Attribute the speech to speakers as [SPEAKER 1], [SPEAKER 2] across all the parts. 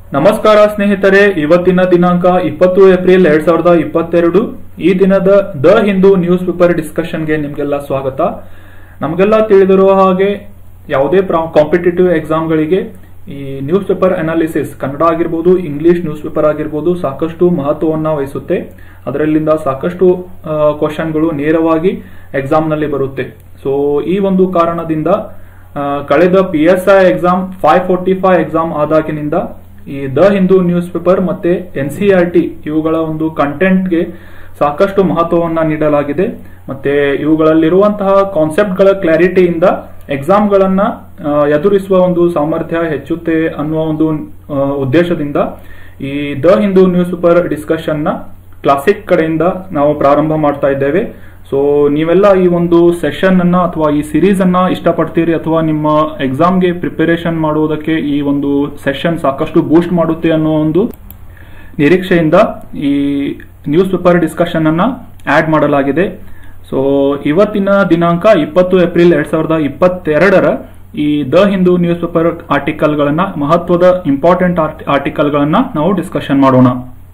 [SPEAKER 1] ನಮಸ್ಕಾರ ಸ್ನೇಹಿತರೆ ಇವತ್ತಿನ ದಿನಾಂಕ ಇಪ್ಪತ್ತು ಏಪ್ರಿಲ್ ಎರಡ್ ಸಾವಿರದ ಇಪ್ಪತ್ತೆರಡು ಈ ದಿನದ ದ ಹಿಂದೂ ನ್ಯೂಸ್ ಪೇಪರ್ ಡಿಸ್ಕಷನ್ಗೆ ನಿಮ್ಗೆಲ್ಲ ಸ್ವಾಗತ ನಮಗೆಲ್ಲ ತಿಳಿದಿರುವ ಹಾಗೆ ಯಾವುದೇ ಕಾಂಪಿಟೇಟಿವ್ ಎಕ್ಸಾಮ್ಗಳಿಗೆ ಈ ನ್ಯೂಸ್ ಪೇಪರ್ ಅನಾಲಿಸಿಸ್ ಕನ್ನಡ ಆಗಿರ್ಬೋದು ಇಂಗ್ಲಿಷ್ ನ್ಯೂಸ್ ಪೇಪರ್ ಆಗಿರ್ಬೋದು ಸಾಕಷ್ಟು ಮಹತ್ವವನ್ನ ವಹಿಸುತ್ತೆ ಅದರಲ್ಲಿಂದ ಸಾಕಷ್ಟು ಕ್ವಶನ್ಗಳು ನೇರವಾಗಿ ಎಕ್ಸಾಮ್ನಲ್ಲಿ ಬರುತ್ತೆ ಸೊ ಈ ಒಂದು ಕಾರಣದಿಂದ ಆ, ಕಳೆದ P S I exam five forty five exam ಆದಾಗಿನಿಂದ ಈ ದ ಹಿಂದೂ ನ್ಯೂಸ್ ಪೇಪರ್ ಮತ್ತೆ ಎನ್ ಸಿ ಆರ್ ಟಿ ಇವುಗಳ ಒಂದು ಕಂಟೆಂಟ್ಗೆ ಸಾಕಷ್ಟು ಮಹತ್ವವನ್ನ ನೀಡಲಾಗಿದೆ ಮತ್ತೆ ಇವುಗಳಲ್ಲಿರುವಂತಹ ಕಾನ್ಸೆಪ್ಟ್ಗಳ ಕ್ಲಾರಿಟಿಯಿಂದ ಎಕ್ಸಾಮ್ಗಳನ್ನ ಆ, ಎದುರಿಸುವ ಒಂದು ಸಾಮರ್ಥ್ಯ ಹೆಚ್ಚುತ್ತೆ ಅನ್ನುವ ಒಂದು ಆ, ಉದ್ದೇಶದಿಂದ ಈ the Hindu newspaper discussion ನ ಕ್ಲಾಸಿಕ್ ಕಡೆಯಿಂದ ನಾವು ಪ್ರಾರಂಭ ಮಾಡ್ತಾ ಇದ್ದೇವೆ ಸೊ ನೀವೆಲ್ಲ ಈ ಒಂದು ಸೆಷನ್ ಅನ್ನ ಅಥವಾ ಈ ಸಿರೀಸ್ ಅನ್ನ ಇಷ್ಟಪಡ್ತೀರಿ ಅಥವಾ ನಿಮ್ಮ ಎಕ್ಸಾಮ್ಗೆ ಪ್ರಿಪರೇಷನ್ ಮಾಡುವುದಕ್ಕೆ ಈ ಒಂದು ಸೆಷನ್ ಸಾಕಷ್ಟು ಬೂಸ್ಟ್ ಮಾಡುತ್ತೆ ಅನ್ನೋ ಒಂದು ನಿರೀಕ್ಷೆಯಿಂದ ಈ ನ್ಯೂಸ್ ಪೇಪರ್ ಡಿಸ್ಕಷನ್ ಅನ್ನ ಆಡ್ ಮಾಡಲಾಗಿದೆ ಸೊ ಇವತ್ತಿನ ದಿನಾಂಕ ಇಪ್ಪತ್ತು ಏಪ್ರಿಲ್ ಎರಡ್ ಸಾವಿರದ ಇಪ್ಪತ್ತೆರಡರ ಈ ದ ಹಿಂದೂ ನ್ಯೂಸ್ ಪೇಪರ್ ಆರ್ಟಿಕಲ್ಗಳನ್ನ ಮಹತ್ವದ ಇಂಪಾರ್ಟೆಂಟ್ ಆರ್ಟಿಕಲ್ಗಳನ್ನ ನಾವು ಡಿಸ್ಕಷನ್ ಮಾಡೋಣ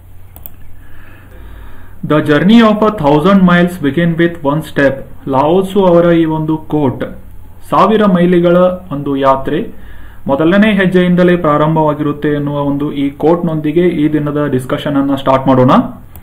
[SPEAKER 1] the journey of a thousand miles begin with one step ಲಾವೋಸು ಅವರ ಈ ಒಂದು ಕೋಟ್ ಸಾವಿರ ಮೈಲಿಗಳ ಒಂದು ಯಾತ್ರೆ ಮೊದಲನೇ ಹೆಜ್ಜೆಯಿಂದಲೇ ಪ್ರಾರಂಭವಾಗಿರುತ್ತೆ ಎನ್ನುವ ಒಂದು ಈ ಕೋಟ್ನೊಂದಿಗೆ ಈ ದಿನದ ಡಿಸ್ಕಷನ್ ಅನ್ನ ಸ್ಟಾರ್ಟ್ ಮಾಡೋಣ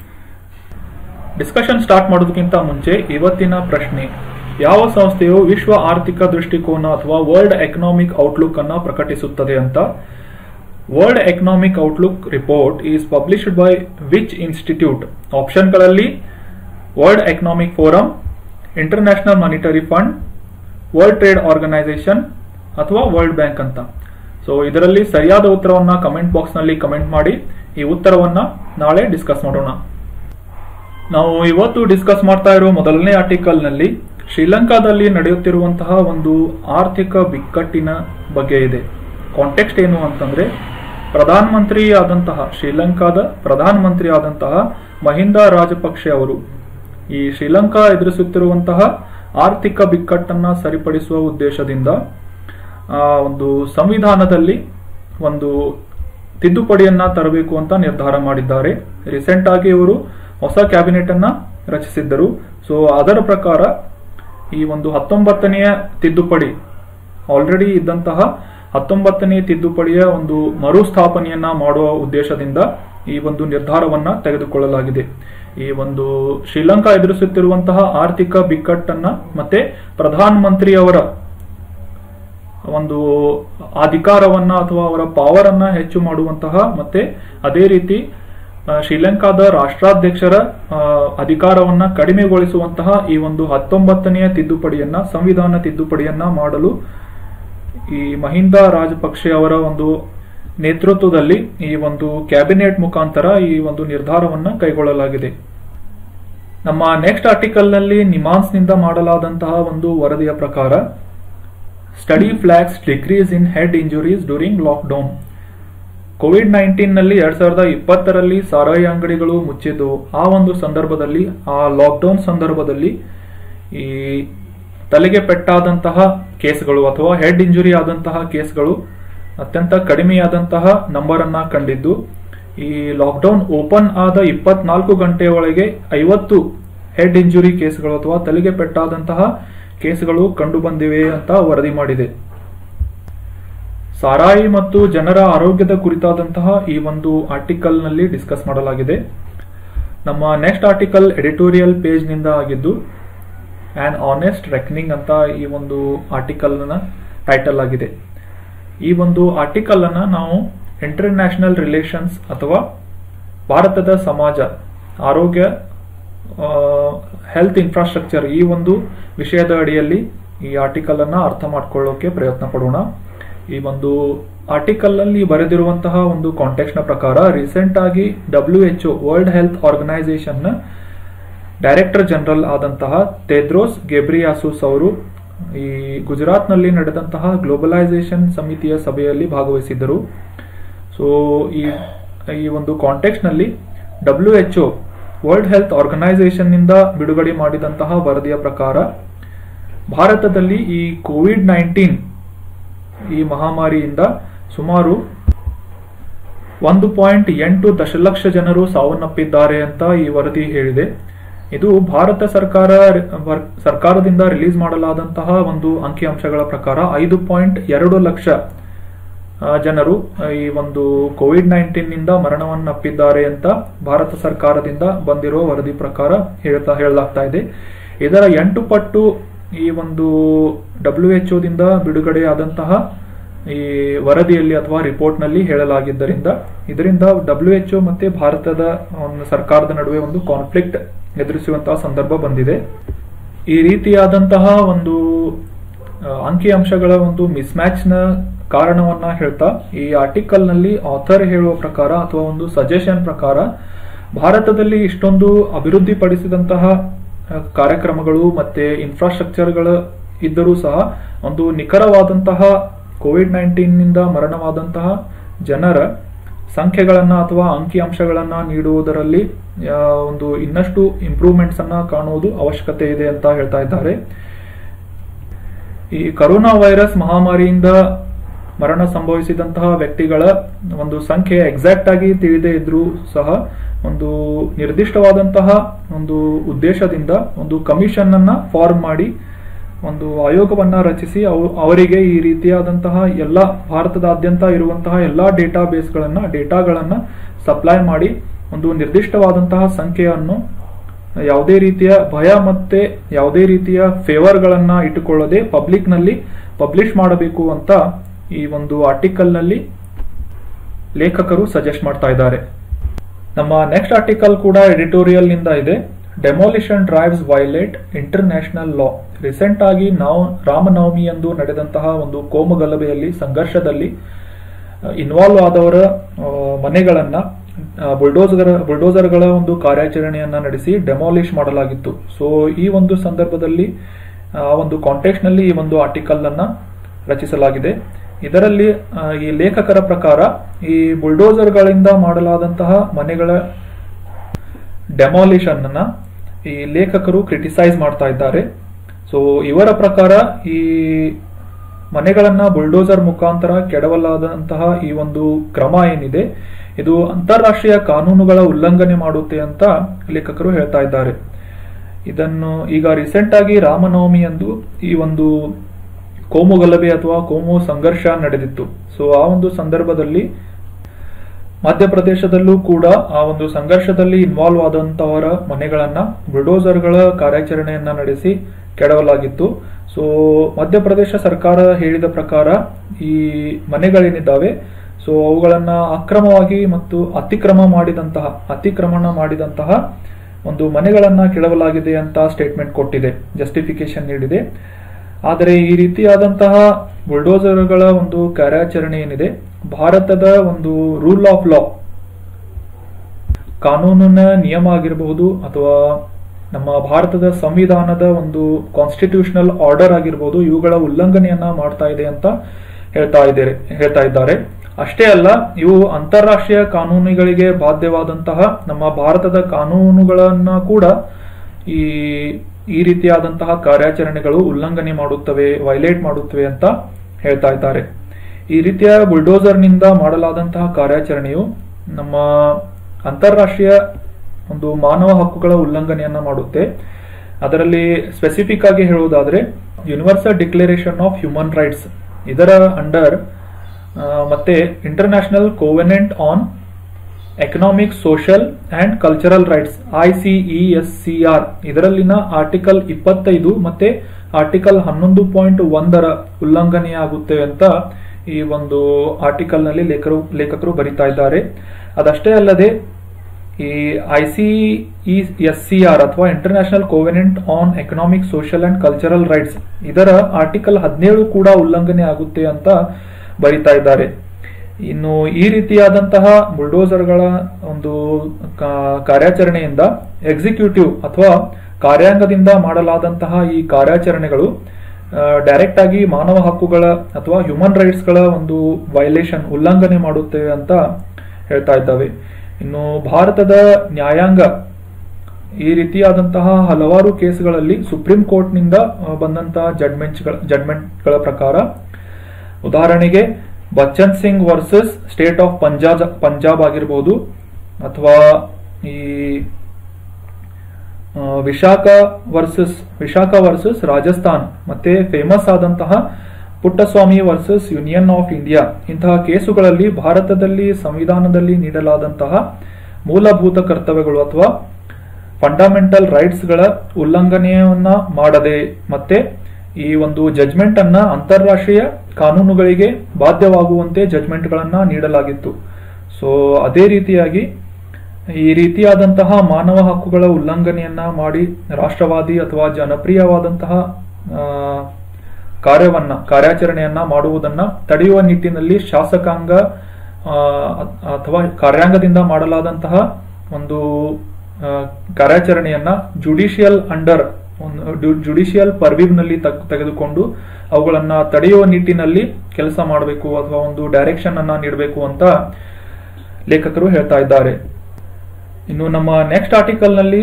[SPEAKER 1] ಡಿಸ್ಕಷನ್ ಸ್ಟಾರ್ಟ್ ಮಾಡೋದಕ್ಕಿಂತ ಮುಂಚೆ ಇವತ್ತಿನ ಪ್ರಶ್ನೆ ಯಾವ ಸಂಸ್ಥೆಯು ವಿಶ್ವ ಆರ್ಥಿಕ ದೃಷ್ಟಿಕೋನ ಅಥವಾ ವರ್ಲ್ಡ್ ಎಕನಾಮಿಕ್ ಔಟ್ಲುಕ್ ಅನ್ನ ಪ್ರಕಟಿಸುತ್ತದೆ ಅಂತ world economic outlook report is published by which institute ಆಪ್ಷನ್ಗಳಲ್ಲಿ world economic forum international monetary fund world trade organisation ಅಥವಾ ವರ್ಲ್ಡ್ ಬ್ಯಾಂಕ್ ಅಂತ ಸೊ ಇದರಲ್ಲಿ ಸರಿಯಾದ ಉತ್ತರವನ್ನ ಕಮೆಂಟ್ ಬಾಕ್ಸ್ ನಲ್ಲಿ ಕಮೆಂಟ್ ಮಾಡಿ ಈ ಉತ್ತರವನ್ನ ನಾಳೆ ಡಿಸ್ಕಸ್ ಮಾಡೋಣ ನಾವು ಇವತ್ತು ಡಿಸ್ಕಸ್ ಮಾಡ್ತಾ ಇರೋ ಮೊದಲನೇ ಆರ್ಟಿಕಲ್ ನಲ್ಲಿ ಶ್ರೀಲಂಕಾದಲ್ಲಿ ನಡೆಯುತ್ತಿರುವಂತಹ ಒಂದು ಆರ್ಥಿಕ ಬಿಕ್ಕಟ್ಟಿನ ಬಗ್ಗೆ ಇದೆ ಕಾಂಟೆಕ್ಸ್ಟ್ ಏನು ಅಂತಂದ್ರೆ ಪ್ರಧಾನ ಮಂತ್ರಿ ಆದಂತಹ ಶ್ರೀಲಂಕಾದ ಪ್ರಧಾನ ಮಂತ್ರಿ ಆದಂತಹ ಮಹಿಂದ ರಾಜಪಕ್ಷೆ ಅವರು ಈ ಶ್ರೀಲಂಕಾ ಎದುರಿಸುತ್ತಿರುವಂತಹ ಆರ್ಥಿಕ ಬಿಕ್ಕಟ್ಟನ್ನ ಸರಿಪಡಿಸುವ ಉದ್ದೇಶದಿಂದ ಆ, ಒಂದು ಸಂವಿಧಾನದಲ್ಲಿ ಒಂದು ತಿದ್ದುಪಡಿಯನ್ನ ತರಬೇಕು ಅಂತ ನಿರ್ಧಾರ ಮಾಡಿದ್ದಾರೆ ರೀಸೆಂಟ್ ಆಗಿ ಇವರು ಹೊಸ ಕ್ಯಾಬಿನೆಟ್ ಅನ್ನ ರಚಿಸಿದ್ದರು ಸೊ ಅದರ ಪ್ರಕಾರ ಈ ಒಂದು ಹತ್ತೊಂಬತ್ತನೆಯ ತಿದ್ದುಪಡಿ ಆಲ್ರೆಡಿ ಇದ್ದಂತಹ ಹತ್ತೊಂಬತ್ತನೇ ತಿದ್ದುಪಡಿಯ ಒಂದು ಮರುಸ್ಥಾಪನೆಯನ್ನ ಮಾಡುವ ಉದ್ದೇಶದಿಂದ ಈ ಒಂದು ನಿರ್ಧಾರವನ್ನ ತೆಗೆದುಕೊಳ್ಳಲಾಗಿದೆ ಈ ಒಂದು ಶ್ರೀಲಂಕಾ ಎದುರಿಸುತ್ತಿರುವಂತಹ ಆರ್ಥಿಕ ಬಿಕ್ಕಟ್ಟನ್ನ ಮತ್ತೆ ಪ್ರಧಾನ ಮಂತ್ರಿಯವರ ಒಂದು ಅಧಿಕಾರವನ್ನ ಅಥವಾ ಅವರ ಪವರ್ ಅನ್ನ ಹೆಚ್ಚು ಮಾಡುವಂತಹ ಮತ್ತೆ ಅದೇ ರೀತಿ ಆ, ಶ್ರೀಲಂಕಾದ ರಾಷ್ಟ್ರಾಧ್ಯಕ್ಷರ ಆ, ಅಧಿಕಾರವನ್ನ ಕಡಿಮೆಗೊಳಿಸುವಂತಹ ಈ ಒಂದು ಹತ್ತೊಂಬತ್ತನೆಯ ತಿದ್ದುಪಡಿಯನ್ನ ಸಂವಿಧಾನ ತಿದ್ದುಪಡಿಯನ್ನ ಮಾಡಲು ಈ ಮಹಿಂದ ರಾಜಪಕ್ಷೆ ಅವರ ಒಂದು ನೇತೃತ್ವದಲ್ಲಿ ಈ ಒಂದು ಕ್ಯಾಬಿನೆಟ್ ಮುಖಾಂತರ ಈ ಒಂದು ನಿರ್ಧಾರವನ್ನ ಕೈಗೊಳ್ಳಲಾಗಿದೆ ನಮ್ಮ ನೆಕ್ಸ್ಟ್ ಆರ್ಟಿಕಲ್ ನಲ್ಲಿ ನಿಮಾನ್ಸ್ ನಿಂದ ಮಾಡಲಾದಂತಹ ಒಂದು ವರದಿಯ ಪ್ರಕಾರ study flags decrease in head injuries during lockdown COVID nineteen ನಲ್ಲಿ ಎರಡ್ ಸಾವಿರದ ಇಪ್ಪತ್ತರಲ್ಲಿ ಸಾರಾಯಿ ಅಂಗಡಿಗಳು ಮುಚ್ಚಿದ್ದು ಆ ಒಂದು ಸಂದರ್ಭದಲ್ಲಿ ಆ ಲಾಕ್ಡೌನ್ ಸಂದರ್ಭದಲ್ಲಿ ಈ ತಲೆಗೆ ಪೆಟ್ಟಾದಂತಹ ಕೇಸ್ಗಳು ಅಥವಾ ಹೆಡ್ ಇಂಜುರಿ ಆದಂತಹ ಕೇಸ್ಗಳು ಅತ್ಯಂತ ಕಡಿಮೆಯಾದಂತಹ ನಂಬರ್ ಅನ್ನ ಕಂಡಿದ್ದು ಈ ಲಾಕ್ಡೌನ್ ಓಪನ್ ಆದ ಇಪ್ಪತ್ನಾಲ್ಕು ಗಂಟೆಯ ಒಳಗೆ ಐವತ್ತು ಹೆಡ್ ಇಂಜುರಿ ಕೇಸ್ಗಳು ಅಥವಾ ತಲೆಗೆ ಪೆಟ್ಟಾದಂತಹ ಕೇಸ್ಗಳು ಕಂಡು ಬಂದಿವೆ ಅಂತ ವರದಿ ಮಾಡಿದೆ ಸಾರಾಯಿ ಮತ್ತು ಜನರ ಆರೋಗ್ಯದ ಕುರಿತಾದಂತಹ ಈ ಒಂದು ಆರ್ಟಿಕಲ್ ನಲ್ಲಿ ಡಿಸ್ಕಸ್ ಮಾಡಲಾಗಿದೆ ನಮ್ಮ ನೆಕ್ಸ್ಟ್ ಆರ್ಟಿಕಲ್ ಎಡಿಟೋರಿಯಲ್ ಪೇಜ್ ನಿಂದ ಆಗಿದ್ದು ಆನ್ ಆನೆಸ್ಟ್ ರೆಕ್ನಿಂಗ್ ಅಂತ ಈ ಒಂದು ಆರ್ಟಿಕಲ್ ನ ಟೈಟಲ್ ಆಗಿದೆ ಈ ಒಂದು ಆರ್ಟಿಕಲ್ ಅನ್ನ ನಾವು ಇಂಟರ್ನ್ಯಾಷನಲ್ ರಿಲೇಷನ್ಸ್ ಅಥವಾ ಭಾರತದ ಸಮಾಜ ಆರೋಗ್ಯ ಹೆಲ್ತ್ ಇನ್ಫ್ರಾಸ್ಟ್ರಕ್ಚರ್ ಈ ಒಂದು ವಿಷಯದ ಅಡಿಯಲ್ಲಿ ಈ ಆರ್ಟಿಕಲ್ ಅನ್ನ ಅರ್ಥ ಮಾಡ್ಕೊಳ್ಳೋಕೆ ಪ್ರಯತ್ನ ಪಡೋಣ ಈ ಒಂದು ಆರ್ಟಿಕಲ್ ಅಲ್ಲಿ ಬರೆದಿರುವಂತಹ ಒಂದು ಕಾಂಟೆಕ್ಸ್ಟ್ ನ ಪ್ರಕಾರ ರೀಸೆಂಟ್ ಆಗಿ W H world health organisation ನ ಡೈರೆಕ್ಟರ್ ಜನರಲ್ ಆದಂತಹ ತೆದ್ರೋಸ್ ಗೆಬ್ರಿಯಾಸುಸ್ ಅವರು ಈ ಗುಜರಾತ್ನಲ್ಲಿ ನಡೆದಂತಹ ಗ್ಲೋಬಲೈಸೇಷನ್ ಸಮಿತಿಯ ಸಭೆಯಲ್ಲಿ ಭಾಗವಹಿಸಿದ್ದರು ಸೊ ಈ ಈ ಒಂದು ಕಾಂಟೆಕ್ಸ್ಟ್ ನಲ್ಲಿ W H world health organisation ನಿಂದ ಬಿಡುಗಡೆ ಮಾಡಿದಂತಹ ವರದಿಯ ಪ್ರಕಾರ ಭಾರತದಲ್ಲಿ ಈ ಕೋವಿಡ್ ನೈನ್ಟೀನ್ ಈ ಮಹಾಮಾರಿಯಿಂದ ಸುಮಾರು ಒಂದು ಪಾಯಿಂಟ್ ಎಂಟು ದಶಲಕ್ಷ ಜನರು ಸಾವನ್ನಪ್ಪಿದ್ದಾರೆ ಅಂತ ಈ ವರದಿ ಹೇಳಿದೆ ಇದು ಭಾರತ ಸರ್ಕಾರ ವರ್- ಸರ್ಕಾರದಿಂದ ರಿಲೀಸ್ ಮಾಡಲಾದಂತಹ ಒಂದು ಅಂಕಿಅಂಶಗಳ ಪ್ರಕಾರ ಐದು ಪಾಯಿಂಟ್ ಎರಡು ಲಕ್ಷ ಆ, ಜನರು ಆ, ಈ ಒಂದು ಕೋವಿಡ್ ನೈನ್ಟೀನ್ ನಿಂದ ಮರಣವನ್ನಪ್ಪಿದ್ದಾರೆ ಅಂತ ಭಾರತ ಸರ್ಕಾರದಿಂದ ಬಂದಿರುವ ವರದಿ ಪ್ರಕಾರ ಹೇಳ್ತಾ ಹೇಳಲಾಗ್ತಾ ಇದೆ ಇದರ ಎಂಟು ಪಟ್ಟು ಈ ಒಂದು ಡಬ್ಲ್ಯೂ ಎಚ್ ದಿಂದ ಬಿಡುಗಡೆಯಾದಂತಹ ಈ ವರದಿಯಲ್ಲಿ ಅಥವಾ ರಿಪೋರ್ಟ್ನಲ್ಲಿ ಹೇಳಲಾಗಿದ್ದರಿಂದ ಇದರಿಂದ ಡಬ್ಲ್ಯೂ ಎಚ್ ಮತ್ತೆ ಭಾರತದ ಒಂದು ಸರ್ಕಾರದ ನಡುವೆ ಒಂದು ಕಾನ್ಫ್ಲಿಕ್ಟ್ ಎದುರಿಸುವಂತಹ ಸಂದರ್ಭ ಬಂದಿದೆ ಈ ರೀತಿಯಾದಂತಹ ಒಂದು ಆ, ಅಂಕಿಅಂಶಗಳ ಒಂದು ಮಿಸ್ಮ್ಯಾಚ್ ನ ಕಾರಣವನ್ನ ಹೇಳ್ತಾ ಈ ಆರ್ಟಿಕಲ್ ನಲ್ಲಿ ಆಥರ್ ಹೇಳುವ ಪ್ರಕಾರ ಅಥವಾ ಒಂದು ಸಜೆಷನ್ ಪ್ರಕಾರ ಭಾರತದಲ್ಲಿ ಇಷ್ಟೊಂದು ಅಭಿವೃದ್ಧಿಪಡಿಸಿದಂತಹ ಆ, ಕಾರ್ಯಕ್ರಮಗಳು ಮತ್ತೆ ಇನ್ಫ್ರಾಸ್ಟ್ರಕ್ಚರ್ಗಳು ಇದ್ದರೂ ಸಹ ಒಂದು ನಿಖರವಾದಂತಹ ಕೋವಿಡ್ ನೈನ್ಟೀನ್ ನಿಂದ ಮರಣವಾದಂತಹ ಜನರ ಸಂಖ್ಯೆಗಳನ್ನ ಅಥವಾ ಅಂಕಿಅಂಶಗಳನ್ನ ನೀಡುವುದರಲ್ಲಿ ಆ, ಒಂದು ಇನ್ನಷ್ಟು ಇಂಪ್ರೂವ್ಮೆಂಟ್ಸ್ ಅನ್ನ ಕಾಣುವುದು ಅವಶ್ಯಕತೆ ಇದೆ ಅಂತ ಹೇಳ್ತಾ ಇದ್ದಾರೆ ಈ ಕರೋನಾ ವೈರಸ್ ಮಹಾಮಾರಿಯಿಂದ ಮರಣ ಸಂಭವಿಸಿದಂತಹ ವ್ಯಕ್ತಿಗಳ ಒಂದು ಸಂಖ್ಯೆ ಎಕ್ಸಾಕ್ಟ್ ಆಗಿ ತಿಳಿದೇ ಇದ್ರೂ ಸಹ ಒಂದು ನಿರ್ದಿಷ್ಟವಾದಂತಹ ಒಂದು ಉದ್ದೇಶದಿಂದ ಒಂದು ಕಮಿಷನ್ ಅನ್ನ ಫಾರ್ಮ್ ಮಾಡಿ ಒಂದು ಆಯೋಗವನ್ನ ರಚಿಸಿ ಅವ- ಅವರಿಗೆ ಈ ರೀತಿಯಾದಂತಹ ಎಲ್ಲ ಭಾರತದಾದ್ಯಂತ ಇರುವಂತಹ ಎಲ್ಲಾ ಡೇಟಾ ಬೇಸ್ಗಳನ್ನ ಡೇಟಾಗಳನ್ನ ಸಪ್ಲೈ ಮಾಡಿ ಒಂದು ನಿರ್ದಿಷ್ಟವಾದಂತಹ ಸಂಖ್ಯೆಯನ್ನು ಯಾವುದೇ ರೀತಿಯ ಭಯ ಮತ್ತೆ ಯಾವುದೇ ರೀತಿಯ ಫೇವರ್ಗಳನ್ನ ಇಟ್ಟುಕೊಳ್ಳದೆ ಪಬ್ಲಿಕ್ ನಲ್ಲಿ ಪಬ್ಲಿಷ್ ಮಾಡಬೇಕು ಅಂತ ಈ ಒಂದು ಆರ್ಟಿಕಲ್ ನಲ್ಲಿ ಲೇಖಕರು ಸಜೆಸ್ಟ್ ಮಾಡ್ತಾ ಇದ್ದಾರೆ ನಮ್ಮ ನೆಕ್ಸ್ಟ್ ಆರ್ಟಿಕಲ್ ಕೂಡ ಎಡಿಟೋರಿಯಲ್ ನಿಂದ ಇದೆ demolition drives violate international law recent ಆಗಿ ನಾವು ರಾಮನವಮಿಯಂದು ನಡೆದಂತಹ ಒಂದು ಕೋಮುಗಲಭೆಯಲ್ಲಿ ಸಂಘರ್ಷದಲ್ಲಿ ಇನ್ವಾಲ್ವ್ ಆದವರ ಆ, ಮನೆಗಳನ್ನ ಬುಲ್ಡೋಸರ್ ಬುಲ್ಡೋಸರ್ಗಳ ಒಂದು ಕಾರ್ಯಾಚರಣೆಯನ್ನ ನಡೆಸಿ ಡೆಮಾಲಿಷ್ ಮಾಡಲಾಗಿತ್ತು ಸೊ ಈ ಒಂದು ಸಂದರ್ಭದಲ್ಲಿ ಆ ಒಂದು ಕಾಂಟೆಕ್ಸ್ಟ್ ನಲ್ಲಿ ಈ ಒಂದು ಆರ್ಟಿಕಲ್ ಅನ್ನ ರಚಿಸಲಾಗಿದೆ ಇದರಲ್ಲಿ ಆ, ಈ ಲೇಖಕರ ಪ್ರಕಾರ ಈ ಬುಲ್ಡೋಸರ್ಗಳಿಂದ ಮಾಡಲಾದಂತಹ ಮನೆಗಳ ಡೆಮಾಲಿಷನ್ ಅನ್ನ ಈ ಲೇಖಕರು ಕ್ರಿಟಿಸೈಸ್ ಮಾಡ್ತಾ ಇದ್ದಾರೆ ಸೊ ಇವರ ಪ್ರಕಾರ ಈ ಮನೆಗಳನ್ನ ಬುಲ್ಡೋಸರ್ ಮುಖಾಂತರ ಕೆಡವಲಾದಂತಹ ಈ ಒಂದು ಕ್ರಮ ಏನಿದೆ ಇದು ಅಂತಾರಾಷ್ಟ್ರೀಯ ಕಾನೂನುಗಳ ಉಲ್ಲಂಘನೆ ಮಾಡುತ್ತೆ ಅಂತ ಲೇಖಕರು ಹೇಳ್ತಾ ಇದ್ದಾರೆ ಇದನ್ನು ಈಗ ರೀಸೆಂಟ್ ಆಗಿ ರಾಮನವಮಿಯಂದು ಈ ಒಂದು ಕೋಮು ಗಲಭೆ ಅಥವಾ ಕೋಮು ಸಂಘರ್ಷ ನಡೆದಿತ್ತು ಸೊ ಆ ಒಂದು ಸಂದರ್ಭದಲ್ಲಿ ಮಧ್ಯಪ್ರದೇಶದಲ್ಲೂ ಕೂಡ ಆ ಒಂದು ಸಂಘರ್ಷದಲ್ಲಿ ಇನ್ವಾಲ್ವ್ ಆದಂತವರ ಮನೆಗಳನ್ನ ಬುಲ್ಡೋಸರ್ಗಳ ಕಾರ್ಯಾಚರಣೆಯನ್ನ ನಡೆಸಿ ಕೆಡವಲಾಗಿತ್ತು ಸೊ ಮಧ್ಯಪ್ರದೇಶ ಸರ್ಕಾರ ಹೇಳಿದ ಪ್ರಕಾರ ಈ ಮನೆಗಳೇನಿದ್ದಾವೆ ಸೊ ಅವುಗಳನ್ನ ಅಕ್ರಮವಾಗಿ ಮತ್ತು ಅತಿಕ್ರಮ ಮಾಡಿದಂತಹ ಅತಿಕ್ರಮಣ ಮಾಡಿದಂತಹ ಒಂದು ಮನೆಗಳನ್ನ ಕೆಡವಲಾಗಿದೆ ಅಂತ ಸ್ಟೇಟ್ಮೆಂಟ್ ಕೊಟ್ಟಿದೆ ಜಸ್ಟಿಫಿಕೇಶನ್ ನೀಡಿದೆ ಆದರೆ ಈ ರೀತಿಯಾದಂತಹ ಬುಲ್ಡೋಸರ್ಗಳ ಒಂದು ಕಾರ್ಯಾಚರಣೆ ಏನಿದೆ ಭಾರತದ ಒಂದು ರೂಲ್ ಆಫ್ ಲಾ ಕಾನೂನಿನ ನಿಯಮ ಆಗಿರಬಹುದು ಅಥವಾ ನಮ್ಮ ಭಾರತದ ಸಂವಿಧಾನದ ಒಂದು ಕಾನ್ಸ್ಟಿಟ್ಯೂಷನಲ್ ಆರ್ಡರ್ ಆಗಿರ್ಬೋದು ಇವುಗಳ ಉಲ್ಲಂಘನೆಯನ್ನ ಮಾಡ್ತಾ ಇದೆ ಅಂತ ಹೇಳ್ತಾ ಇದ್ದಾರೆ ಹೇಳ್ತಾ ಇದ್ದಾರೆ ಅಷ್ಟೇ ಅಲ್ಲ ಇವು ಅಂತಾರಾಷ್ಟ್ರೀಯ ಕಾನೂನುಗಳಿಗೆ ಬಾಧ್ಯವಾದಂತಹ ನಮ್ಮ ಭಾರತದ ಕಾನೂನುಗಳನ್ನ ಕೂಡ ಈ ಈ ರೀತಿಯಾದಂತಹ ಕಾರ್ಯಾಚರಣೆಗಳು ಉಲ್ಲಂಘನೆ ಮಾಡುತ್ತವೆ ವೈಲೇಟ್ ಮಾಡುತ್ತವೆ ಅಂತ ಹೇಳ್ತಾ ಇದ್ದಾರೆ ಈ ರೀತಿಯ ಬುಲ್ಡೋಸರ್ನಿಂದ ಮಾಡಲಾದಂತಹ ಕಾರ್ಯಾಚರಣೆಯು ನಮ್ಮ ಅಂತಾರಾಷ್ಟ್ರೀಯ ಒಂದು ಮಾನವ ಹಕ್ಕುಗಳ ಉಲ್ಲಂಘನೆಯನ್ನ ಮಾಡುತ್ತೆ ಅದರಲ್ಲಿ ಸ್ಪೆಸಿಫಿಕ್ ಆಗಿ ಹೇಳುವುದಾದ್ರೆ universal declaration of human rights ಇದರ ಅಂಡರ್ ಮತ್ತೆ international covenant on economic social and cultural rights ICESCR ಇದರಲ್ಲಿನ ಆರ್ಟಿಕಲ್ ಇಪ್ಪತ್ತೈದು ಮತ್ತೆ ಆರ್ಟಿಕಲ್ ಹನ್ನೊಂದು ಪಾಯಿಂಟ್ ಒಂದರ ಉಲ್ಲಂಘನೆಯಾಗುತ್ತೆ ಅಂತ ಈ ಒಂದು ಆರ್ಟಿಕಲ್ ನಲ್ಲಿ ಲೇಖರು ಲೇಖಕರು ಬರಿತಾ ಇದ್ದಾರೆ ಅದಷ್ಟೇ ಅಲ್ಲದೆ ಈ ಐಸಿಇಎಸ್ಸಿಆರ್ ಅಥವಾ international covenant on economic social and cultural rights ಇದರ ಆರ್ಟಿಕಲ್ ಹದಿನೇಳು ಕೂಡ ಉಲ್ಲಂಘನೆ ಆಗುತ್ತೆ ಅಂತ ಬರಿತಾ ಇದ್ದಾರೆ ಇನ್ನು ಈ ರೀತಿಯಾದಂತಹ ಬುಲ್ಡೋಸರ್ಗಳ ಒಂದು ಕಾ- ಕಾರ್ಯಾಚರಣೆಯಿಂದ ಎಕ್ಸಿಕ್ಯೂಟಿವ್ ಅಥವಾ ಕಾರ್ಯಾಂಗದಿಂದ ಮಾಡಲಾದಂತಹ ಈ ಕಾರ್ಯಾಚರಣೆಗಳು ಡೈರೆಕ್ಟ್ ಆಗಿ ಮಾನವ ಹಕ್ಕುಗಳ ಅಥವಾ ಹ್ಯೂಮನ್ ರೈಟ್ಸ್ ಗಳ ಒಂದು ವೈಲೇಷನ್ ಉಲ್ಲಂಘನೆ ಮಾಡುತ್ತೇವೆ ಅಂತ ಹೇಳ್ತಾ ಇದ್ದಾವೆ ಇನ್ನು ಭಾರತದ ನ್ಯಾಯಾಂಗ ಈ ರೀತಿಯಾದಂತಹ ಹಲವಾರು ಕೇಸ್ಗಳಲ್ಲಿ ಸುಪ್ರೀಂ ಕೋರ್ಟ್ನಿಂದ ಆ, ಬಂದಂತಹ ಜಡ್ಮೆಂಟ್ಗಳ ಜಡ್ಮೆಂಟ್ಗಳ ಪ್ರಕಾರ ಉದಾಹರಣೆಗೆ Bachan Singh versus state of Punjab Punjab ಆಗಿರ್ಬೋದು ಅಥವಾ ಈ ಆ, ವಿಶಾಖ ವರ್ಸಸ್ ವಿಶಾಖ ವರ್ಸಸ್ ರಾಜಸ್ಥಾನ್ ಮತ್ತೆ ಫೇಮಸ್ ಆದಂತಹ Puttaswamy versus union of India ಇಂತಹ ಕೇಸುಗಳಲ್ಲಿ ಭಾರತದಲ್ಲಿ ಸಂವಿಧಾನದಲ್ಲಿ ನೀಡಲಾದಂತಹ ಮೂಲಭೂತ ಕರ್ತವ್ಯಗಳು ಅಥವಾ ಫಂಡಮೆಂಟಲ್ ರೈಟ್ಸ್ ಗಳ ಉಲ್ಲಂಘನೆಯನ್ನ ಮಾಡದೆ ಮತ್ತೆ ಈ ಒಂದು ಜಜ್ಮೆಂಟ್ ಅನ್ನ ಅಂತಾರಾಷ್ಟ್ರೀಯ ಕಾನೂನುಗಳಿಗೆ ಬಾಧ್ಯವಾಗುವಂತೆ ಜಜ್ಮೆಂಟ್ ಗಳನ್ನ ನೀಡಲಾಗಿತ್ತು ಸೊ ಅದೇ ರೀತಿಯಾಗಿ ಈ ರೀತಿಯಾದಂತಹ ಮಾನವ ಹಕ್ಕುಗಳ ಉಲ್ಲಂಘನೆಯನ್ನ ಮಾಡಿ ರಾಷ್ಟ್ರವಾದಿ ಅಥವಾ ಜನಪ್ರಿಯವಾದಂತಹ ಆ, ಕಾರ್ಯವನ್ನ ಕಾರ್ಯಾಚರಣೆಯನ್ನ ಮಾಡುವುದನ್ನ ತಡೆಯುವ ನಿಟ್ಟಿನಲ್ಲಿ ಶಾಸಕಾಂಗ ಆ, ಅ- ಅಥವಾ ಕಾರ್ಯಾಂಗದಿಂದ ಮಾಡಲಾದಂತಹ ಒಂದು ಆ, ಕಾರ್ಯಾಚರಣೆಯನ್ನ ಜುಡಿಷಿಯಲ್ ಅಂಡರ್ ಜುಡಿಷಿಯಲ್ ಪರ್ವಿವ್ ನಲ್ಲಿ ತಗ್- ತೆಗೆದುಕೊಂಡು ಅವುಗಳನ್ನ ತಡೆಯುವ ನಿಟ್ಟಿನಲ್ಲಿ ಕೆಲಸ ಮಾಡಬೇಕು ಅಥವಾ ಒಂದು ಡೈರೆಕ್ಷನ್ ಅನ್ನ ನೀಡಬೇಕು ಅಂತ ಲೇಖಕರು ಹೇಳ್ತಾ ಇದ್ದಾರೆ ಇನ್ನು ನಮ್ಮ ನೆಕ್ಸ್ಟ್ ಆರ್ಟಿಕಲ್ ನಲ್ಲಿ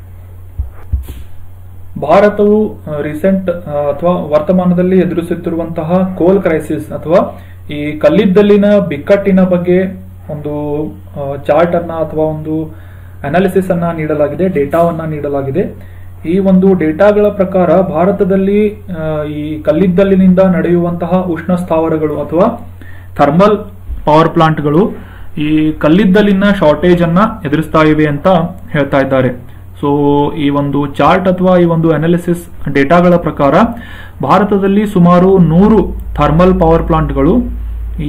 [SPEAKER 1] ಭಾರತವು ರೀಸೆಂಟ್ ಅಥವಾ ವರ್ತಮಾನದಲ್ಲಿ ಎದುರಿಸುತ್ತಿರುವಂತಹ ಕೋಲ್ ಕ್ರೈಸಿಸ್ ಅಥವಾ ಈ ಕಲ್ಲಿದ್ದಲಿನ ಬಿಕ್ಕಟ್ಟಿನ ಬಗ್ಗೆ ಒಂದು ಚಾರ್ಟ್ ಅನ್ನ ಅಥವಾ ಒಂದು ಅನಾಲಿಸಿಸ್ ಅನ್ನ ನೀಡಲಾಗಿದೆ ಡೇಟಾವನ್ನ ನೀಡಲಾಗಿದೆ ಈ ಒಂದು ಡೇಟಾಗಳ ಪ್ರಕಾರ ಭಾರತದಲ್ಲಿ ಆ, ಈ ಕಲ್ಲಿದ್ದಲಿನಿಂದ ನಡೆಯುವಂತಹ ಉಷ್ಣ ಸ್ಥಾವರಗಳು ಅಥವಾ ಥರ್ಮಲ್ ಪವರ್ ಪ್ಲಾಂಟ್ಗಳು ಈ ಕಲ್ಲಿದ್ದಲಿನ ಶಾರ್ಟೇಜ್ ಅನ್ನ ಎದುರಿಸ್ತಾ ಇವೆ ಅಂತ ಹೇಳ್ತಾ ಇದ್ದಾರೆ ಸೊ ಈ ಒಂದು ಚಾರ್ಟ್ ಅಥವಾ ಈ ಒಂದು ಅನಾಲಿಸಿಸ್ ಡೇಟಾಗಳ ಪ್ರಕಾರ ಭಾರತದಲ್ಲಿ ಸುಮಾರು ನೂರು ಥರ್ಮಲ್ ಪವರ್ ಪ್ಲಾಂಟ್ಗಳು ಈ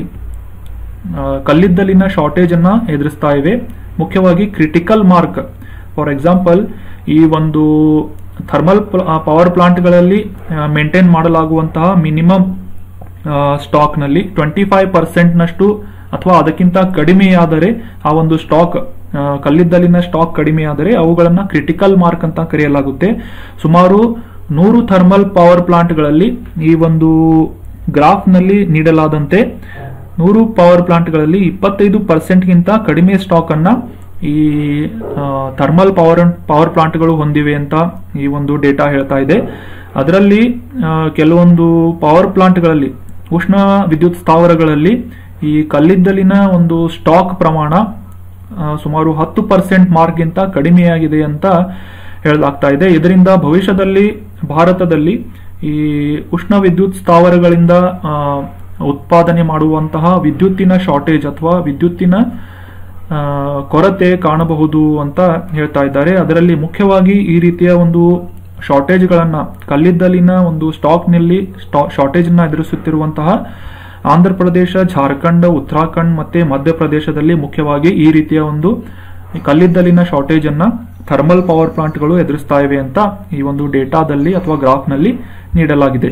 [SPEAKER 1] ಆ, ಕಲ್ಲಿದ್ದಲಿನ ಶಾರ್ಟೇಜ್ ಅನ್ನ ಎದುರಿಸ್ತಾ ಇವೆ ಮುಖ್ಯವಾಗಿ ಕ್ರಿಟಿಕಲ್ ಮಾರ್ಕ್ ಫಾರ್ ಎಕ್ಸಾಂಪಲ್ ಈ ಒಂದು ಥರ್ಮಲ್ ಪವರ್ ಪ್ಲಾಂಟ್ಗಳಲ್ಲಿ ಮೇಂಟೈನ್ ಮಾಡಲಾಗುವಂತಹ ಮಿನಿಮಮ್ ಸ್ಟಾಕ್ ನಲ್ಲಿ ಟ್ವೆಂಟಿ ಫೈವ್ ಪರ್ಸೆಂಟ್ ನಷ್ಟು ಅಥವಾ ಅದಕ್ಕಿಂತ ಕಡಿಮೆಯಾದರೆ ಆ ಒಂದು ಸ್ಟಾಕ್ ಕಲ್ಲಿದ್ದಲಿನ ಸ್ಟಾಕ್ ಕಡಿಮೆಯಾದರೆ ಅವುಗಳನ್ನ ಕ್ರಿಟಿಕಲ್ ಮಾರ್ಕ್ ಅಂತ ಕರೆಯಲಾಗುತ್ತೆ ಸುಮಾರು ನೂರು ಥರ್ಮಲ್ ಪವರ್ ಪ್ಲಾಂಟ್ಗಳಲ್ಲಿ ಈ ಒಂದು ಗ್ರಾಫ್ ನಲ್ಲಿ ನೀಡಲಾದಂತೆ ನೂರು ಪವರ್ ಪ್ಲಾಂಟ್ಗಳಲ್ಲಿ ಇಪ್ಪತ್ತೈದು ಪರ್ಸೆಂಟ್ಗಿಂತ ಕಡಿಮೆ ಸ್ಟಾಕ್ ಅನ್ನ ಈ ಥರ್ಮಲ್ ಪವರ್ ಪವರ್ ಪ್ಲಾಂಟ್ಗಳು ಹೊಂದಿವೆ ಅಂತ ಈ ಒಂದು ಡೇಟಾ ಹೇಳ್ತಾ ಇದೆ ಅದರಲ್ಲಿ ಆ, ಕೆಲವೊಂದು ಪವರ್ ಪ್ಲಾಂಟ್ಗಳಲ್ಲಿ ಉಷ್ಣ ವಿದ್ಯುತ್ ಸ್ಥಾವರಗಳಲ್ಲಿ ಈ ಕಲ್ಲಿದ್ದಲಿನ ಒಂದು ಸ್ಟಾಕ್ ಪ್ರಮಾಣ ಆ, ಸುಮಾರು ಹತ್ತು ಪರ್ಸೆಂಟ್ ಮಾರ್ಕ್ಗಿಂತ ಕಡಿಮೆಯಾಗಿದೆ ಅಂತ ಹೇಳಲಾಗ್ತಾ ಇದೆ ಇದರಿಂದ ಭವಿಷ್ಯದಲ್ಲಿ ಭಾರತದಲ್ಲಿ ಈ ಉಷ್ಣ ವಿದ್ಯುತ್ ಸ್ಥಾವರಗಳಿಂದ ಆ, ಉತ್ಪಾದನೆ ಮಾಡುವಂತಹ ವಿದ್ಯುತ್ತಿನ ಶಾರ್ಟೇಜ್ ಅಥವಾ ವಿದ್ಯುತ್ತಿನ ಆ, ಕೊರತೆ ಕಾಣಬಹುದು ಅಂತ ಹೇಳ್ತಾ ಇದ್ದಾರೆ ಅದರಲ್ಲಿ ಮುಖ್ಯವಾಗಿ ಈ ರೀತಿಯ ಒಂದು ಶಾರ್ಟೇಜ್ಗಳನ್ನ ಕಲ್ಲಿದ್ದಲಿನ ಒಂದು ಸ್ಟಾಕ್ನಲ್ಲಿ ಶಾರ್ಟೇಜ್ ಅನ್ನ ಎದುರಿಸುತ್ತಿರುವಂತಹ ಆಂಧ್ರ ಪ್ರದೇಶ ಜಾರ್ಖಂಡ್ ಉತ್ತರಾಖಂಡ್ ಮತ್ತೆ ಮಧ್ಯಪ್ರದೇಶದಲ್ಲಿ ಮುಖ್ಯವಾಗಿ ಈ ರೀತಿಯ ಒಂದು ಈ ಕಲ್ಲಿದ್ದಲಿನ ಶಾರ್ಟೇಜ್ ಅನ್ನ ಥರ್ಮಲ್ ಪವರ್ ಪ್ಲಾಂಟ್ಗಳು ಎದುರಿಸ್ತಾ ಇವೆ ಅಂತ ಈ ಒಂದು ಡೇಟಾದಲ್ಲಿ ಅಥವಾ ಗ್ರಾಫ್ನಲ್ಲಿ ನೀಡಲಾಗಿದೆ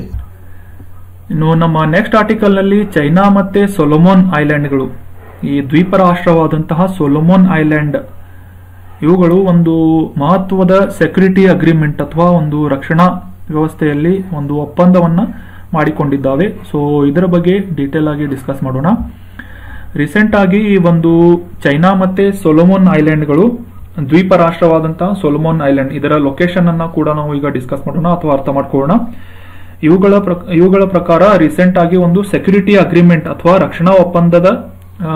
[SPEAKER 1] ಇನ್ನು ನಮ್ಮ ನೆಕ್ಸ್ಟ್ ಆರ್ಟಿಕಲ್ ನಲ್ಲಿ ಚೈನಾ ಮತ್ತೆ ಸೊಲೊಮೋನ್ ಐಲ್ಯಾಂಡ್ಗಳು ಈ ದ್ವೀಪ ರಾಷ್ಟ್ರವಾದಂತಹ ಸೊಲೊಮೋನ್ ಐಲ್ಯಾಂಡ್ ಇವುಗಳು ಒಂದು ಮಹತ್ವದ ಸೆಕ್ಯೂರಿಟಿ ಅಗ್ರಿಮೆಂಟ್ ಅಥವಾ ಒಂದು ರಕ್ಷಣಾ ವ್ಯವಸ್ಥೆಯಲ್ಲಿ ಒಂದು ಒಪ್ಪಂದವನ್ನ ಮಾಡಿಕೊಂಡಿದ್ದಾವೆ ಸೊ ಇದರ ಬಗ್ಗೆ ಡೀಟೇಲ್ ಆಗಿ ಡಿಸ್ಕಸ್ ಮಾಡೋಣ ರೀಸೆಂಟ್ ಆಗಿ ಈ ಒಂದು ಚೈನಾ ಮತ್ತೆ ಸೊಲೊಮೋನ್ ಐಲ್ಯಾಂಡ್ಗಳು ದ್ವೀಪ ರಾಷ್ಟ್ರವಾದಂತಹ ಸೊಲೊಮೋನ್ ಐಲ್ಯಾಂಡ್ ಇದರ ಲೊಕೇಶನ್ ಅನ್ನ ಕೂಡ ನಾವು ಈಗ ಡಿಸ್ಕಸ್ ಮಾಡೋಣ ಅಥವಾ ಅರ್ಥ ಮಾಡ್ಕೊಳ್ಳೋಣ ಇವುಗಳ ಪ್ರಕ- ಇವುಗಳ ಪ್ರಕಾರ ರೀಸೆಂಟ್ ಆಗಿ ಒಂದು ಸೆಕ್ಯೂರಿಟಿ ಅಗ್ರಿಮೆಂಟ್ ಅಥವಾ ರಕ್ಷಣಾ ಒಪ್ಪಂದದ ಆ,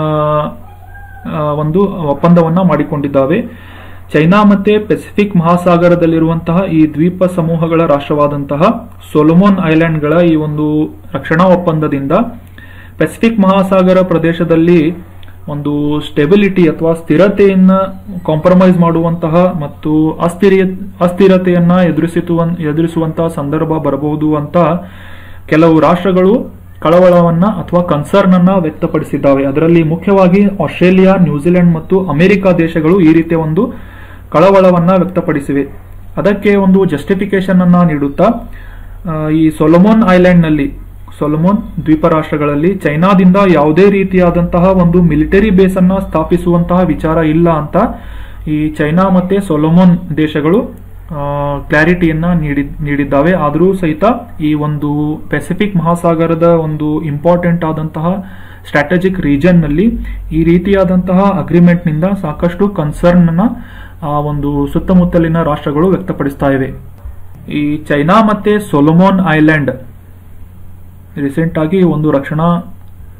[SPEAKER 1] ಆ, ಒಂದು ಒಪ್ಪಂದವನ್ನ ಮಾಡಿಕೊಂಡಿದ್ದಾವೆ ಚೈನಾ ಮತ್ತೆ ಪೆಸಿಫಿಕ್ ಮಹಾಸಾಗರದಲ್ಲಿರುವಂತಹ ಈ ದ್ವೀಪ ಸಮೂಹಗಳ ರಾಷ್ಟ್ರವಾದಂತಹ ಸೊಲೊಮೋನ್ ಐಲ್ಯಾಂಡ್ಗಳ ಈ ಒಂದು ರಕ್ಷಣಾ ಒಪ್ಪಂದದಿಂದ ಪೆಸಿಫಿಕ್ ಮಹಾಸಾಗರ ಪ್ರದೇಶದಲ್ಲಿ ಒಂದು ಸ್ಟೆಬಿಲಿಟಿ ಅಥವಾ ಸ್ಥಿರತೆಯನ್ನ ಕಾಂಪ್ರಮೈಸ್ ಮಾಡುವಂತಹ ಮತ್ತು ಅಸ್ಥಿರ ಅಸ್ಥಿರತೆಯನ್ನ ಎದುರಿಸುವ ಎದುರಿಸುವಂತಹ ಸಂದರ್ಭ ಬರಬಹುದು ಅಂತ ಕೆಲವು ರಾಷ್ಟ್ರಗಳು ಕಳವಳವನ್ನ ಅಥವಾ ಕನ್ಸರ್ನ್ ಅನ್ನ ವ್ಯಕ್ತಪಡಿಸಿದ್ದಾವೆ ಅದರಲ್ಲಿ ಮುಖ್ಯವಾಗಿ ಆಸ್ಟ್ರೇಲಿಯಾ ನ್ಯೂಜಿಲೆಂಡ್ ಮತ್ತು ಅಮೆರಿಕ ದೇಶಗಳು ಈ ರೀತಿಯ ಒಂದು ಕಳವಳವನ್ನ ವ್ಯಕ್ತಪಡಿಸಿವೆ ಅದಕ್ಕೆ ಒಂದು ಜಸ್ಟಿಫಿಕೇಶನ್ ಅನ್ನ ನೀಡುತ್ತಾ ಆ, ಈ ಸೊಲೊಮೋನ್ ಐಲ್ಯಾಂಡ್ ನಲ್ಲಿ ಸೊಲೊಮೋನ್ ದ್ವೀಪ ರಾಷ್ಟ್ರಗಳಲ್ಲಿ ಚೈನಾದಿಂದ ಯಾವುದೇ ರೀತಿಯಾದಂತಹ ಒಂದು ಮಿಲಿಟರಿ ಬೇಸ್ ಅನ್ನ ಸ್ಥಾಪಿಸುವಂತಹ ವಿಚಾರ ಇಲ್ಲ ಅಂತ ಈ ಚೈನಾ ಮತ್ತೆ ಸೊಲೊಮೋನ್ ದೇಶಗಳು ಕ್ಲಾರಿಟಿಯನ್ನ ನೀಡಿ ನೀಡಿದ್ದಾವೆ ಆದರೂ ಸಹಿತ ಈ ಒಂದು ಪೆಸಿಫಿಕ್ ಮಹಾಸಾಗರದ ಒಂದು ಇಂಪಾರ್ಟೆಂಟ್ ಆದಂತಹ ಸ್ಟ್ರಾಟಜಿಕ್ ರೀಜನ್ ನಲ್ಲಿ ಈ ರೀತಿಯಾದಂತಹ ಅಗ್ರಿಮೆಂಟ್ ನಿಂದ ಸಾಕಷ್ಟು ಕನ್ಸರ್ನ್ ಅನ್ನ ಆ ಒಂದು ಸುತ್ತಮುತ್ತಲಿನ ರಾಷ್ಟ್ರಗಳು ವ್ಯಕ್ತಪಡಿಸ್ತಾ ಇವೆ ಈ ಚೈನಾ ಮತ್ತೆ ಸೊಲೊಮೋನ್ ಐಲ್ಯಾಂಡ್ ರೀಸೆಂಟ್ ಆಗಿ ಒಂದು ರಕ್ಷಣಾ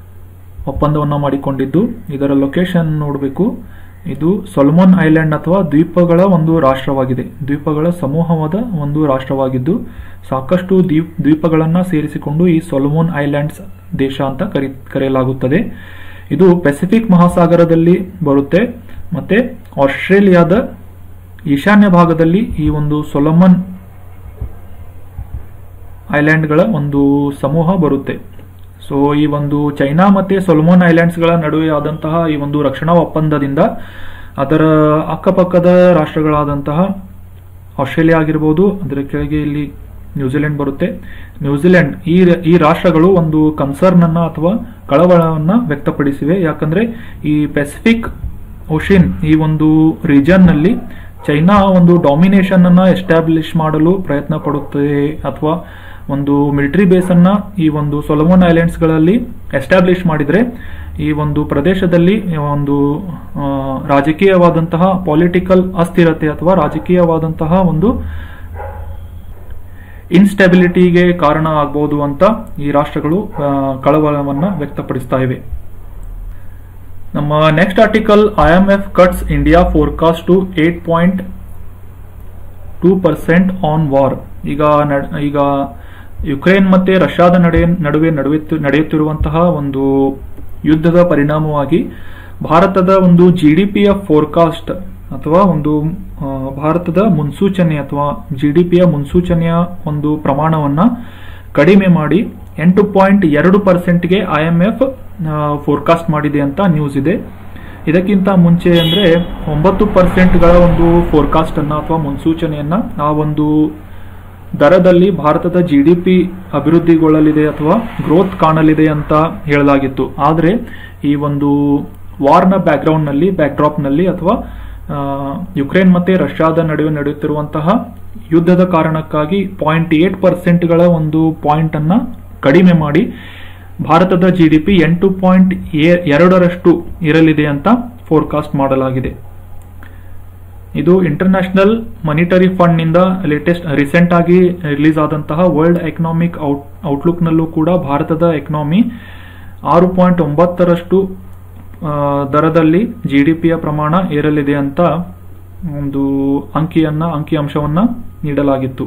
[SPEAKER 1] ಒಪ್ಪಂದವನ್ನು ಮಾಡಿಕೊಂಡಿದ್ದು ಇದರ ಲೊಕೇಶನ್ ನೋಡಬೇಕು ಇದು ಸೊಲಮೋನ್ ಐಲ್ಯಾಂಡ್ ಅಥವಾ ದ್ವೀಪಗಳ ಒಂದು ರಾಷ್ಟ್ರವಾಗಿದೆ ದ್ವೀಪಗಳ ಸಮೂಹವಾದ ಒಂದು ರಾಷ್ಟ್ರವಾಗಿದ್ದು ಸಾಕಷ್ಟು ದ್ವೀಪ್ ದ್ವೀಪಗಳನ್ನು ಸೇರಿಸಿಕೊಂಡು ಈ ಸೊಲಮೋನ್ ಐಲ್ಯಾಂಡ್ಸ್ ದೇಶ ಅಂತ ಕರಿ ಕರೆಯಲಾಗುತ್ತದೆ ಇದು ಪೆಸಿಫಿಕ್ ಮಹಾಸಾಗರದಲ್ಲಿ ಬರುತ್ತೆ ಮತ್ತೆ ಆಸ್ಟ್ರೇಲಿಯಾದ ಈಶಾನ್ಯ ಭಾಗದಲ್ಲಿ ಈ ಒಂದು ಸೊಲಮನ್ ಐಲ್ಯಾಂಡ್ಗಳ ಒಂದು ಸಮೂಹ ಬರುತ್ತೆ ಸೊ ಈ ಒಂದು ಚೈನಾ ಮತ್ತೆ ಸೊಲಮೋನ್ ಐಲ್ಯಾಂಡ್ಸ್ಗಳ ನಡುವೆ ಆದಂತಹ ಈ ಒಂದು ರಕ್ಷಣಾ ಒಪ್ಪಂದದಿಂದ ಅದರ ಅಕ್ಕಪಕ್ಕದ ರಾಷ್ಟ್ರಗಳಾದಂತಹ ಆಸ್ಟ್ರೇಲಿಯಾ ಆಗಿರ್ಬೋದು ಅದರ ಕೆಳಗೆ ಇಲ್ಲಿ ನ್ಯೂಜಿಲೆಂಡ್ ಬರುತ್ತೆ ನ್ಯೂಜಿಲೆಂಡ್ ಈ ಈ ರಾಷ್ಟ್ರಗಳು ಒಂದು ಕನ್ಸರ್ನ್ ಅನ್ನ ಅಥವಾ ಕಳವಳವನ್ನ ವ್ಯಕ್ತಪಡಿಸಿವೆ ಯಾಕಂದ್ರೆ ಈ ಪೆಸಿಫಿಕ್ ಓಷಿನ್ ಈ ಒಂದು ರೀಜನ್ ನಲ್ಲಿ ಚೈನಾ ಒಂದು ಡಾಮಿನೇಷನ್ ಅನ್ನ ಎಸ್ಟಾಬ್ಲಿಷ್ ಮಾಡಲು ಪ್ರಯತ್ನ ಪಡುತ್ತದೆ ಅಥವಾ ಒಂದು ಮಿಲಿಟರಿ ಬೇಸ್ ಅನ್ನ ಈ ಒಂದು ಸೊಲಮೋನ್ ಐಲ್ಯಾಂಡ್ಸ್ ಗಳಲ್ಲಿ ಎಸ್ಟಾಬ್ಲಿಷ್ ಮಾಡಿದ್ರೆ ಈ ಒಂದು ಪ್ರದೇಶದಲ್ಲಿ ಒಂದು ಆ, ರಾಜಕೀಯವಾದಂತಹ ಪೊಲಿಟಿಕಲ್ ಅಸ್ಥಿರತೆ ಅಥವಾ ರಾಜಕೀಯವಾದಂತಹ ಒಂದು ಇನ್ಸ್ಟೆಬಿಲಿಟಿಗೆ ಕಾರಣ ಆಗಬಹುದು ಅಂತ ಈ ರಾಷ್ಟ್ರಗಳು ಆ, ಕಳವಳವನ್ನ ವ್ಯಕ್ತಪಡಿಸ್ತಾ ಇವೆ ನಮ್ಮ next article IMF cuts India forecast to eight point two percent on war ಈಗ ನಡ್- ಈಗ ಯುಕ್ರೇನ್ ಮತ್ತೆ ರಷ್ಯಾದ ನಡೆ ನಡುವೆ ನಡೆಯುತ್ತಿ ನಡೆಯುತ್ತಿರುವಂತಹ ಒಂದು ಯುದ್ಧದ ಪರಿಣಾಮವಾಗಿ ಭಾರತದ ಒಂದು ಜಿ ಡಿ ಪಿಯ ಫೋರ್ಕಾಸ್ಟ್ ಅಥವಾ ಒಂದು ಆ, ಭಾರತದ ಮುನ್ಸೂಚನೆ ಅಥವಾ ಜಿ ಡಿ ಪಿಯ ಮುನ್ಸೂಚನೆಯ ಒಂದು ಪ್ರಮಾಣವನ್ನ ಕಡಿಮೆ ಮಾಡಿ ಎಂಟು ಪಾಯಿಂಟ್ ಎರಡು ಪರ್ಸೆಂಟ್ಗೆ ಐಎಂಎಫ್ ಫೋರ್ಕಾಸ್ಟ್ ಮಾಡಿದೆ ಅಂತ ನ್ಯೂಸ್ ಇದೆ ಇದಕ್ಕಿಂತ ಮುಂಚೆ ಅಂದ್ರೆ ಒಂಬತ್ತು ಪರ್ಸೆಂಟ್ಗಳ ಒಂದು ಫೋರ್ಕಾಸ್ಟ್ ಅನ್ನ ಅಥವಾ ಮುನ್ಸೂಚನೆಯನ್ನ ಆ ಒಂದು ದರದಲ್ಲಿ ಭಾರತದ ಜಿ ಡಿ ಪಿ ಅಭಿವೃದ್ಧಿಗೊಳ್ಳಲಿದೆ ಅಥವಾ ಗ್ರೋತ್ ಕಾಣಲಿದೆ ಅಂತ ಹೇಳಲಾಗಿತ್ತು ಆದರೆ ಈ ಒಂದು ವಾರ್ನ ಬ್ಯಾಕ್ಗ್ರೌಂಡ್ ನಲ್ಲಿ ಬ್ಯಾಕ್ಡ್ರಾಪ್ ನಲ್ಲಿ ಅಥವಾ ಆ, ಯುಕ್ರೇನ್ ಮತ್ತೆ ರಷ್ಯಾದ ನಡುವೆ ನಡೆಯುತ್ತಿರುವಂತಹ ಯುದ್ಧದ ಕಾರಣಕ್ಕಾಗಿ ಪಾಯಿಂಟ್ ಏಟ್ ಪರ್ಸೆಂಟ್ಗಳ ಒಂದು ಪಾಯಿಂಟ್ ಅನ್ನ ಕಡಿಮೆ ಮಾಡಿ ಭಾರತದ ಜಿಡಿಪಿ ಎಂಟು ಪಾಯಿಂಟ್ ಎರಡರಷ್ಟು ಇರಲಿದೆ ಅಂತ ಫೋರ್ಕಾಸ್ಟ್ ಮಾಡಲಾಗಿದೆ ಇದು ಇಂಟರ್ನ್ಯಾಷನಲ್ ಮಾನಿಟರಿ ಫಂಡ್ ನಿಂದ ಲೇಟೆಸ್ಟ್ ರೀಸೆಂಟ್ ಆಗಿ ರಿಲೀಸ್ ಆದಂತಹ ವರ್ಲ್ಡ್ ಎಕನಾಮಿಕ್ ಔಟ್ ಔಟ್ಲುಕ್ ನಲ್ಲೂ ಕೂಡ ಭಾರತದ ಎಕನಾಮಿ ಆರು ಪಾಯಿಂಟ್ ಒಂಬತ್ತರಷ್ಟು ಆ, ದರದಲ್ಲಿ ಜಿಡಿಪಿಯ ಪ್ರಮಾಣ ಏರಲಿದೆ ಅಂತ ಒಂದು ಅಂಕಿಯನ್ನ ಅಂಕಿಅಂಶವನ್ನ ನೀಡಲಾಗಿತ್ತು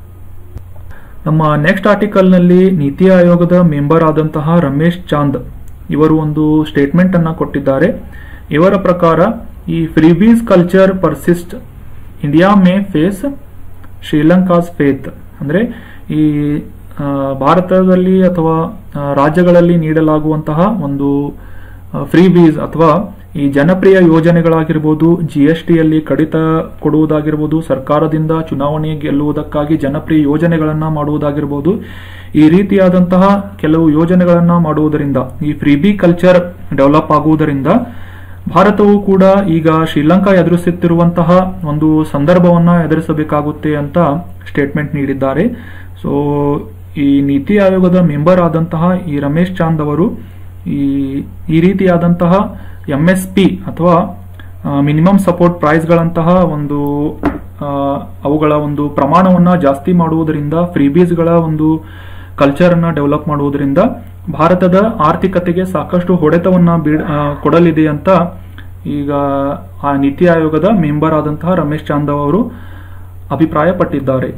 [SPEAKER 1] ನಮ್ಮ ನೆಕ್ಸ್ಟ್ ಆರ್ಟಿಕಲ್ ನಲ್ಲಿ ನೀತಿ ಆಯೋಗದ ಮೆಂಬರ್ ಆದಂತಹ ರಮೇಶ್ ಚಾಂದ್ ಇವರು ಒಂದು ಸ್ಟೇಟ್ಮೆಂಟ್ ಅನ್ನ ಕೊಟ್ಟಿದ್ದಾರೆ ಇವರ ಪ್ರಕಾರ ಈ freebies culture persist India may face Sri Lanka's fate ಅಂದ್ರೆ ಈ ಆ, ಭಾರತದಲ್ಲಿ ಅಥವಾ ಆ, ರಾಜ್ಯಗಳಲ್ಲಿ ನೀಡಲಾಗುವಂತಹ ಒಂದು ಫ್ರೀ ಬೀಸ್ ಅಥವಾ ಈ ಜನಪ್ರಿಯ ಯೋಜನೆಗಳಾಗಿರ್ಬೋದು ಜಿ ಎಸ್ ಟಿಯಲ್ಲಿ ಕಡಿತ ಕೊಡುವುದಾಗಿರ್ಬೋದು ಸರ್ಕಾರದಿಂದ ಚುನಾವಣೆ ಗೆಲ್ಲುವುದಕ್ಕಾಗಿ ಜನಪ್ರಿಯ ಯೋಜನೆಗಳನ್ನ ಮಾಡುವುದಾಗಿರ್ಬೋದು ಈ ರೀತಿಯಾದಂತಹ ಕೆಲವು ಯೋಜನೆಗಳನ್ನ ಮಾಡುವುದರಿಂದ ಈ ಫ್ರೀಬಿ ಕಲ್ಚರ್ ಡೆವಲಪ್ ಆಗುವುದರಿಂದ ಭಾರತವು ಕೂಡ ಈಗ ಶ್ರೀಲಂಕಾ ಎದುರಿಸುತ್ತಿರುವಂತಹ ಒಂದು ಸಂದರ್ಭವನ್ನ ಎದುರಿಸಬೇಕಾಗುತ್ತೆ ಅಂತ ಸ್ಟೇಟ್ಮೆಂಟ್ ನೀಡಿದ್ದಾರೆ ಸೊ ಈ ನೀತಿ ಆಯೋಗದ ಮೆಂಬರ್ ಆದಂತಹ ಈ ರಮೇಶ್ ಚಾಂದ್ ಅವರು ಈ ಈ ರೀತಿಯಾದಂತಹ ಎಂ ಎಸ್ ಪಿ ಅಥವಾ ಮಿನಿಮಮ್ ಸಪೋರ್ಟ್ ಪ್ರೈಸ್ಗಳಂತಹ ಒಂದು ಆ, ಅವುಗಳ ಒಂದು ಪ್ರಮಾಣವನ್ನ ಜಾಸ್ತಿ ಮಾಡುವುದರಿಂದ ಫ್ರೀಬೀಸ್ಗಳ ಒಂದು ಕಲ್ಚರ್ ಅನ್ನ ಡೆವಲಪ್ ಮಾಡುವುದರಿಂದ ಭಾರತದ ಆರ್ಥಿಕತೆಗೆ ಸಾಕಷ್ಟು ಹೊಡೆತವನ್ನ ಬೀಳ್ ಆ, ಕೊಡಲಿದೆ ಅಂತ ಈಗ ಆ ನೀತಿ ಆಯೋಗದ ಮೆಂಬರ್ ಆದಂತಹ ರಮೇಶ್ ಚಾಂದ್ ಅವರು ಅಭಿಪ್ರಾಯಪಟ್ಟಿದ್ದಾರೆ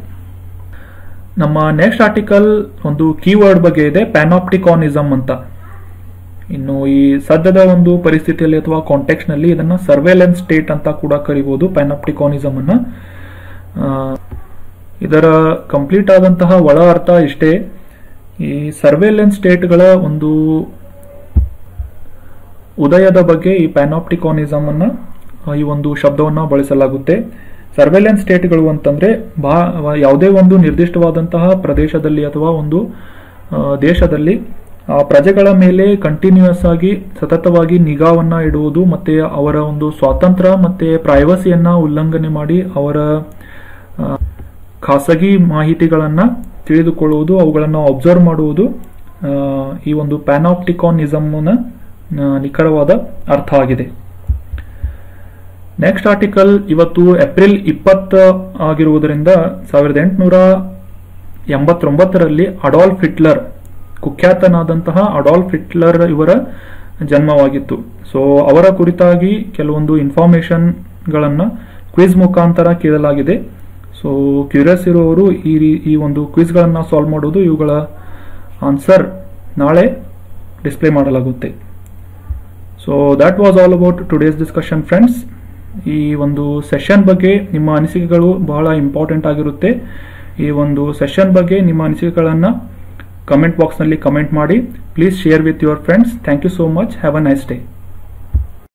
[SPEAKER 1] ನಮ್ಮ ನೆಕ್ಸ್ಟ್ ಆರ್ಟಿಕಲ್ ಒಂದು ಕೀವರ್ಡ್ ಬಗ್ಗೆ ಇದೆ ಪ್ಯಾನಾಪ್ಟಿಕಾನಿಸಮ್ ಅಂತ ಇನ್ನು ಈ ಸದ್ಯದ ಒಂದು ಪರಿಸ್ಥಿತಿಯಲ್ಲಿ ಅಥವಾ ಕಾಂಟೆಕ್ಸ್ಟ್ ನಲ್ಲಿ ಇದನ್ನ ಸರ್ವೇಲೆನ್ಸ್ ಸ್ಟೇಟ್ ಅಂತ ಕೂಡ ಕರಿಬಹುದು ಪ್ಯಾನಾಪ್ಟಿಕಾನಿಸಮ್ ಅನ್ನ ಆ, ಇದರ ಕಂಪ್ಲೀಟ್ ಆದಂತಹ ಒಳ ಅರ್ಥ ಇಷ್ಟೇ ಈ ಸರ್ವೇಲೆನ್ಸ್ ಸ್ಟೇಟ್ಗಳ ಒಂದು ಉದಯದ ಬಗ್ಗೆ ಈ ಪ್ಯಾನಾಪ್ಟಿಕಾನಿಸಮ್ ಅನ್ನ ಆ, ಈ ಒಂದು ಶಬ್ದವನ್ನ ಬಳಸಲಾಗುತ್ತೆ ಸರ್ವೇಲೆನ್ಸ್ ಸ್ಟೇಟ್ಗಳು ಅಂತಂದ್ರೆ ಬಾ ಯಾವುದೇ ಒಂದು ನಿರ್ದಿಷ್ಟವಾದಂತಹ ಪ್ರದೇಶದಲ್ಲಿ ಅಥವಾ ಒಂದು ಆ, ದೇಶದಲ್ಲಿ ಆ ಪ್ರಜೆಗಳ ಮೇಲೆ ಕಂಟಿನ್ಯೂಸ್ ಆಗಿ ಸತತವಾಗಿ ನಿಗಾವನ್ನ ಇಡುವುದು ಮತ್ತೆ ಅವರ ಒಂದು ಸ್ವಾತಂತ್ರ್ಯ ಮತ್ತೆ ಪ್ರೈವಸಿಯನ್ನ ಉಲ್ಲಂಘನೆ ಮಾಡಿ ಅವರ ಆ, ಖಾಸಗಿ ಮಾಹಿತಿಗಳನ್ನ ತಿಳಿದುಕೊಳ್ಳುವುದು ಅವುಗಳನ್ನು ಅಬ್ಸರ್ವ್ ಮಾಡುವುದು ಆ, ಈ ಒಂದು ಪ್ಯಾನಾಪ್ಟಿಕಾನಿಸಮ್ನ ನಿಖರವಾದ ಅರ್ಥ ಆಗಿದೆ ನೆಕ್ಸ್ಟ್ ಆರ್ಟಿಕಲ್ ಇವತ್ತು ಏಪ್ರಿಲ್ ಇಪ್ಪತ್ತ ಆಗಿರುವುದರಿಂದ ಸಾವಿರದ ಎಂಟುನೂರ ಎಂಬತ್ತೊಂಬತ್ತರಲ್ಲಿ ಅಡಾಲ್ಫ್ ಹಿಟ್ಲರ್ ಕುಖ್ಯಾತನಾದಂತಹ ಅಡಾಲ್ಫ್ ಹಿಟ್ಲರ್ ಇವರ ಜನ್ಮವಾಗಿತ್ತು ಸೊ ಅವರ ಕುರಿತಾಗಿ ಕೆಲವೊಂದು ಇನ್ಫಾರ್ಮೇಶನ್ಗಳನ್ನು ಕ್ವಿಜ್ ಮುಖಾಂತರ ಕೇಳಲಾಗಿದೆ ಸೊ ಕ್ಯೂರಿಯಸ್ ಇರುವವರು ಈ ರೀ- ಈ ಒಂದು ಕ್ವಿಜ್ಗಳನ್ನು ಸಾಲ್ವ್ ಮಾಡೋದು ಇವುಗಳ ಆನ್ಸರ್ ನಾಳೆ ಡಿಸ್ಪ್ಲೇ ಮಾಡಲಾಗುತ್ತೆ so that was all about today's discussion friends ಈ ಒಂದು ಸೆಷನ್ ಬಗ್ಗೆ ನಿಮ್ಮ ಅನಿಸಿಕೆಗಳು ಬಹಳ ಇಂಪಾರ್ಟೆಂಟ್ ಆಗಿರುತ್ತೆ ಈ ಒಂದು ಸೆಷನ್ ಬಗ್ಗೆ ನಿಮ್ಮ ಅನಿಸಿಕೆಗಳನ್ನು ಕಮೆಂಟ್ ಬಾಕ್ಸ್ನಲ್ಲಿ ಕಮೆಂಟ್ ಮಾಡಿ please share with your friends thank you so much have a nice day